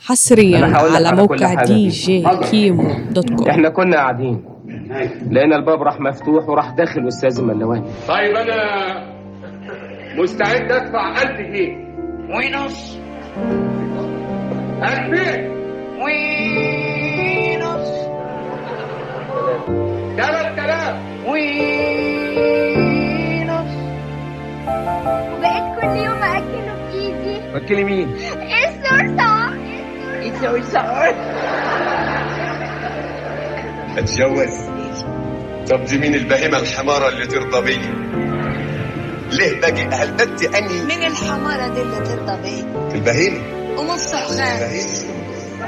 حصريا أنا هقول لك على على كل موقع حاجة دي فيه. جي كيمو دوت كوم احنا كنا قاعدين لقينا الباب راح مفتوح وراح داخل استاذ الملواني طيب انا مستعد ادفع 1000 جنيه ونص 2000 ونص 3000 ونص وبقيت كل يوم أكله بإيدي وكلي مين؟ الصرصار الصرصار اتجوز طب دي مين البهيمة الحمارة اللي ترضى بيا ليه باقي هلبت اني من الحمارة دي اللي ترضى بيه البهيمة ومفتح خان البهيمة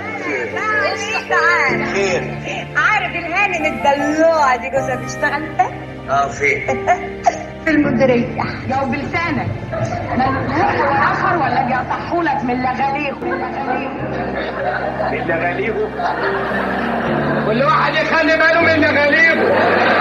تعال خير عارف الهانم الدلوعة دي جوزها بيشتغل ده؟ اه فين في المديرية لو بلسانك ما اخر ولا بيقطعهولك من لغاليغ من لغاليغ من لغاليغه كل واحد يخلي باله من لغاليغه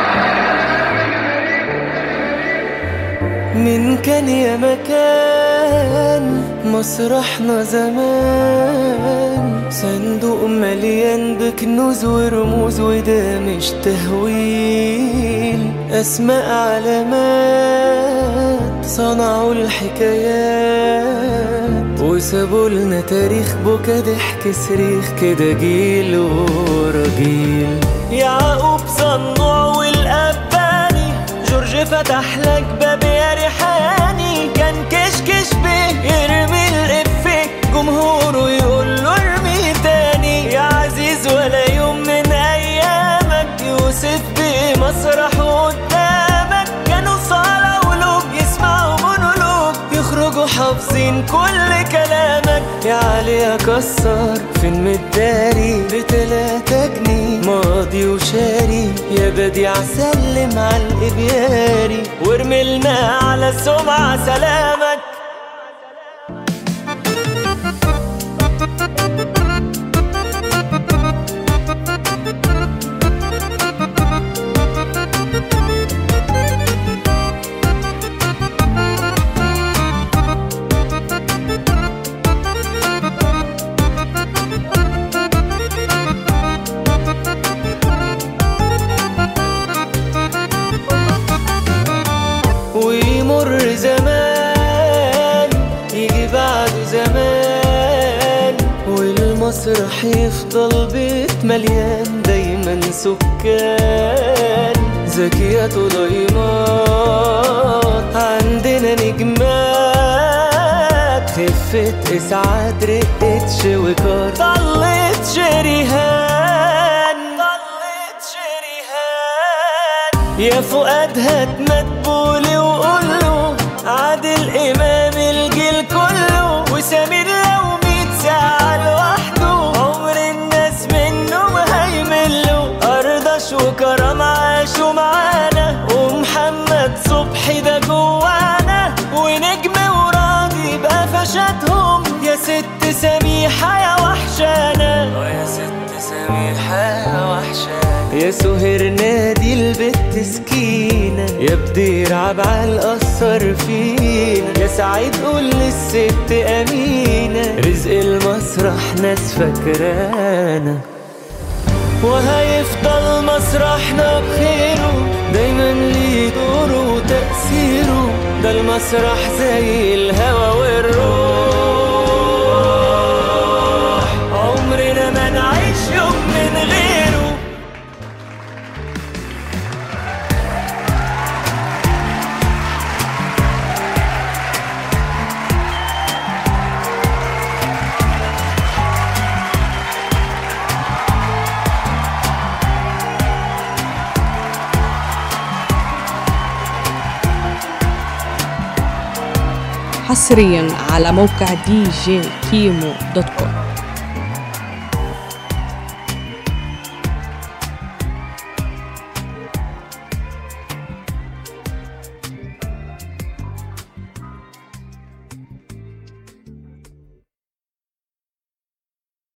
من كان يا مكان مسرحنا زمان صندوق مليان بكنوز ورموز وده مش تهويل أسماء علامات صنعوا الحكايات وسابوا لنا تاريخ بكا ضحك صريخ كده جيل ورا جيل يعقوب صنوع والأباني جورج فتح لك باب يا ريحاني كان كشكش بيه يرمي الإفيه جمهوره يقول له ارمي تاني يا عزيز ولا يوم من أيامك يوسف بمسرح قدامك كانوا صالة ولوب يسمعوا مونولوج يخرجوا حافظين كل كلامك يا علي أكسر فين متداري بتلاتة جنيه ماضي وشاري يا بديع سلم على الإبياري وارملنا على السمعة سلامك ويمر زمان يجي بعده زمان والمسرح يفضل بيت مليان دايما سكان زكيات وضيمات عندنا نجمات خفة إسعاد رقة شويكار طلت شريهان طلت شريهان يا فؤاد هات مدبولي وقوله عادل إمام الجيل كله وسمير لو ميت ساعة لوحده عمر الناس منه ما هيملوا أرضش وكرم عاشوا معانا ومحمد صبحي ده جوانا ونجم وراضي بقفشاتهم يا ست سميحة يا وحشانا يا ست سميحة يا وحشانا يا سهر نادي البت سكينة يا بدير عبعال أثر فينا يا سعيد قول للست أمينة رزق المسرح ناس فاكرانا وهيفضل مسرحنا بخيره دايما ليه دوره وتأثيره ده المسرح زي الهوا والروح عمرنا ما نعيش يوم من غيره حصريا على موقع دي جي كيمو دوت كوم